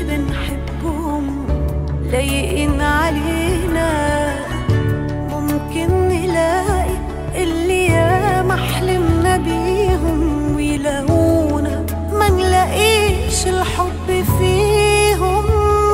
اللي بنحبهم لايقين علينا ممكن نلاقي اللي ياما حلمنا بيهم ويلاقونا ما نلاقيش الحب فيهم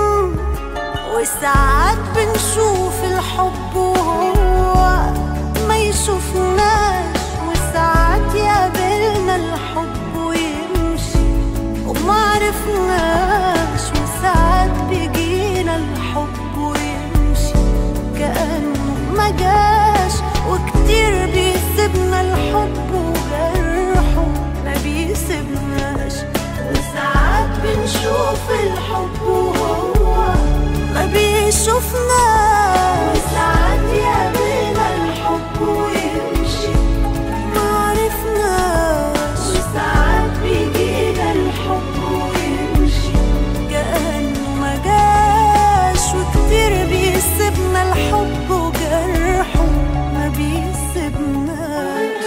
وساعات بنشوف الحب وهو ما يشوفناش وساعات يقابلنا الحب ويمشي وما عرفناش وساعات بيجينا الحب ويمشي كأنه ما جاش وكتير بيسيبنا الحب وجرحه ما بيسيبناش وساعات بنشوف الحب وهو ما بيشوفناش وساعات يقابلنا الحب ويمشي ما عرفناش وساعات بيجينا الحب ويمشي كأنه ما جاش وكتير بيسيبنا الحب وجرحه ما بيسيبناش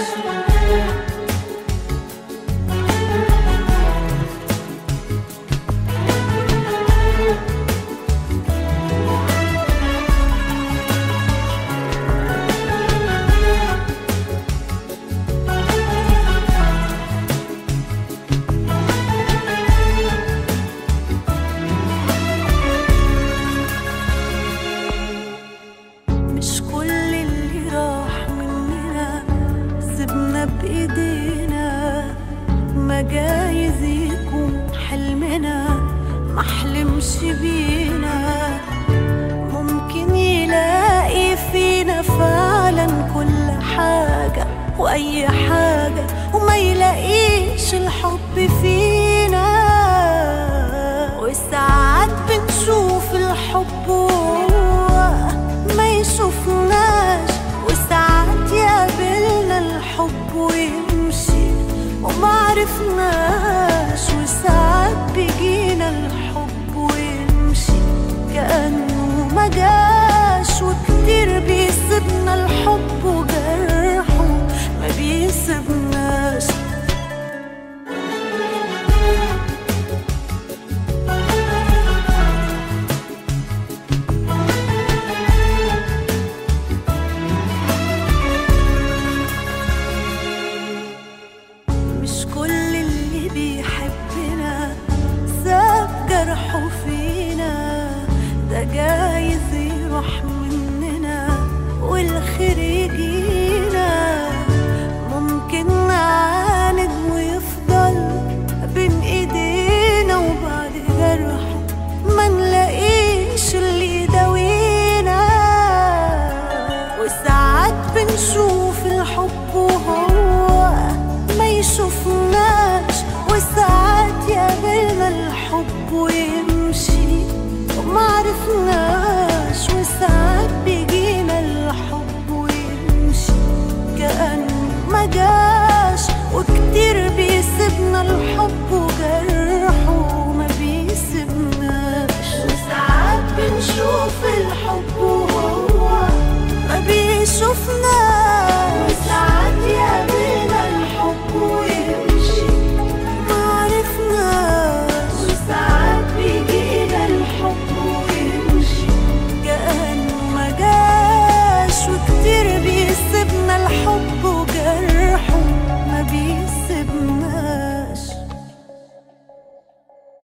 مش كل اللي راح مننا سيبنا بإيدينا ما جايز يكون حلمنا ما حلمش بينا ممكن يلاقي فينا فعلا كل حاجة وأي حاجة وما يلاقيش الحب فينا وساعات بنشوف الحب وهو ما يشوفناش وساعات يقابلنا الحب ويمشي وما عرفناش